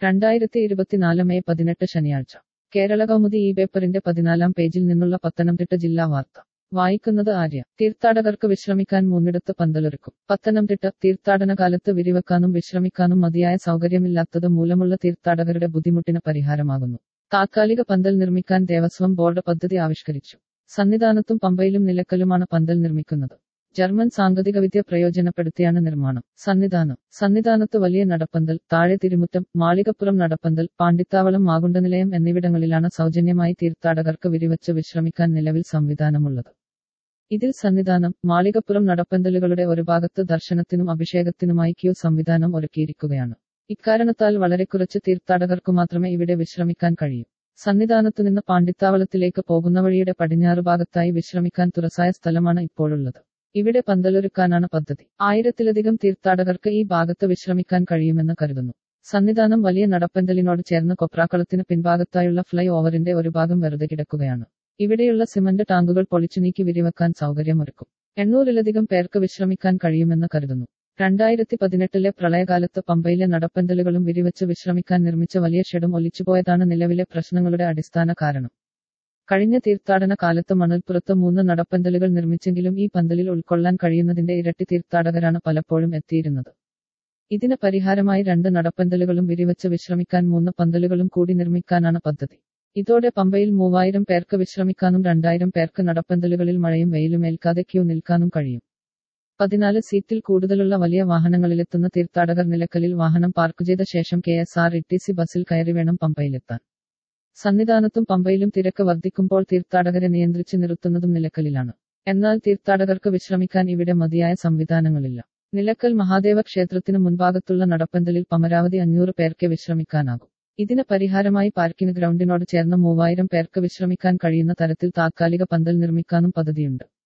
രണ്ടായിരത്തി ഇരുപത്തിനാല് മെയ് പതിനെട്ട് ശനിയാഴ്ച കേരള കൗമുദി ഈ പേപ്പറിന്റെ പതിനാലാം പേജിൽ നിന്നുള്ള പത്തനംതിട്ട ജില്ലാ വാർത്ത വായിക്കുന്നത് ആര്യ തീർത്ഥാടകർക്ക് വിശ്രമിക്കാൻ മൂന്നിടത്ത് പന്തലൊരുക്കും പത്തനംതിട്ട തീർത്ഥാടന കാലത്ത് വിരിവെക്കാനും വിശ്രമിക്കാനും മതിയായ സൗകര്യമില്ലാത്തത് മൂലമുള്ള തീർത്ഥാടകരുടെ ബുദ്ധിമുട്ടിന് പരിഹാരമാകുന്നു താത്കാലിക പന്തൽ നിർമ്മിക്കാൻ ദേവസ്വം ബോർഡ് പദ്ധതി ആവിഷ്കരിച്ചു സന്നിധാനത്തും പമ്പയിലും നിലക്കലുമാണ് പന്തൽ നിർമ്മിക്കുന്നത് ജർമ്മൻ സാങ്കേതികവിദ്യ പ്രയോജനപ്പെടുത്തിയാണ് നിർമ്മാണം സന്നിധാനം സന്നിധാനത്ത് വലിയ നടപ്പന്തൽ താഴെ തിരുമുറ്റം മാളികപ്പുറം നടപ്പന്തൽ പാണ്ടിത്താവളം മാകുണ്ടനിലയം എന്നിവിടങ്ങളിലാണ് സൗജന്യമായി തീർത്ഥാടകർക്ക് വിരിവച്ച് വിശ്രമിക്കാൻ നിലവിൽ സംവിധാനമുള്ളത് ഇതിൽ സന്നിധാനം മാളികപ്പുറം നടപ്പന്തലുകളുടെ ഒരു ഭാഗത്ത് ദർശനത്തിനും അഭിഷേകത്തിനുമായി ക്യൂ സംവിധാനം ഒരുക്കിയിരിക്കുകയാണ് ഇക്കാരണത്താൽ വളരെ കുറച്ച് തീർത്ഥാടകർക്കു മാത്രമേ ഇവിടെ വിശ്രമിക്കാൻ കഴിയൂ സന്നിധാനത്തു നിന്ന് പാണ്ടിത്താവളത്തിലേക്ക് പോകുന്ന വഴിയുടെ പടിഞ്ഞാറ് ഭാഗത്തായി വിശ്രമിക്കാൻ തുറസായ സ്ഥലമാണ് ഇപ്പോഴുള്ളത് ഇവിടെ പന്തലൊരുക്കാനാണ് പദ്ധതി ആയിരത്തിലധികം തീർത്ഥാടകർക്ക് ഈ ഭാഗത്ത് വിശ്രമിക്കാൻ കഴിയുമെന്ന് കരുതുന്നു സന്നിധാനം വലിയ നടപ്പന്തലിനോട് ചേർന്ന് കൊപ്രാക്കളത്തിന് പിൻഭാഗത്തായുള്ള ഫ്ലൈ ഓവറിന്റെ ഒരു ഭാഗം വെറുതെ കിടക്കുകയാണ് ഇവിടെയുള്ള സിമന്റ് ടാങ്കുകൾ പൊളിച്ചു നീക്കി വിരിവെക്കാൻ സൗകര്യമൊരുക്കും എണ്ണൂറിലധികം പേർക്ക് വിശ്രമിക്കാൻ കഴിയുമെന്ന് കരുതുന്നു രണ്ടായിരത്തി പതിനെട്ടിലെ പ്രളയകാലത്ത് പമ്പയിലെ നടപ്പന്തലുകളും വിരിവെച്ച് വിശ്രമിക്കാൻ നിർമ്മിച്ച വലിയ ഷെഡും ഒലിച്ചുപോയതാണ് നിലവിലെ പ്രശ്നങ്ങളുടെ അടിസ്ഥാന കാരണം കഴിഞ്ഞ തീർത്ഥാടന കാലത്ത് മണൽപ്പുറത്ത് മൂന്ന് നടപ്പന്തലുകൾ നിർമ്മിച്ചെങ്കിലും ഈ പന്തലിൽ ഉൾക്കൊള്ളാൻ കഴിയുന്നതിന്റെ ഇരട്ടി തീർത്ഥാടകരാണ് പലപ്പോഴും എത്തിയിരുന്നത് ഇതിന് പരിഹാരമായി രണ്ട് നടപ്പന്തലുകളും വിരിവെച്ച് വിശ്രമിക്കാൻ മൂന്ന് പന്തലുകളും കൂടി നിർമ്മിക്കാനാണ് പദ്ധതി ഇതോടെ പമ്പയിൽ മൂവായിരം പേർക്ക് വിശ്രമിക്കാനും രണ്ടായിരം പേർക്ക് നടപ്പന്തലുകളിൽ മഴയും വെയിലും ഏൽക്കാതെ ക്യൂ നിൽക്കാനും കഴിയും പതിനാല് സീറ്റിൽ കൂടുതലുള്ള വലിയ വാഹനങ്ങളിലെത്തുന്ന തീർത്ഥാടകർ നിലക്കലിൽ വാഹനം പാർക്ക് ചെയ്ത ശേഷം K S R T C സി ബസ്സിൽ കയറി വേണം പമ്പയിലെത്താൻ സന്നിധാനത്തും പമ്പയിലും തിരക്ക് വർദ്ധിക്കുമ്പോൾ തീർത്ഥാടകരെ നിയന്ത്രിച്ച് നിർത്തുന്നതും നിലക്കലിലാണ് എന്നാൽ തീർത്ഥാടകർക്ക് വിശ്രമിക്കാൻ ഇവിടെ മതിയായ സംവിധാനങ്ങളില്ല നിലക്കൽ മഹാദേവ ക്ഷേത്രത്തിന് മുൻഭാഗത്തുള്ള നടപ്പന്തലിൽ പമരാവധി അഞ്ഞൂറ് പേർക്ക് വിശ്രമിക്കാനാകും ഇതിന് പരിഹാരമായി പാർക്കിംഗ് ഗ്രൗണ്ടിനോട് ചേർന്ന് മൂവായിരം പേർക്ക് വിശ്രമിക്കാൻ കഴിയുന്ന തരത്തിൽ താത്കാലിക പന്തൽ നിർമ്മിക്കാനും പദ്ധതിയുണ്ട്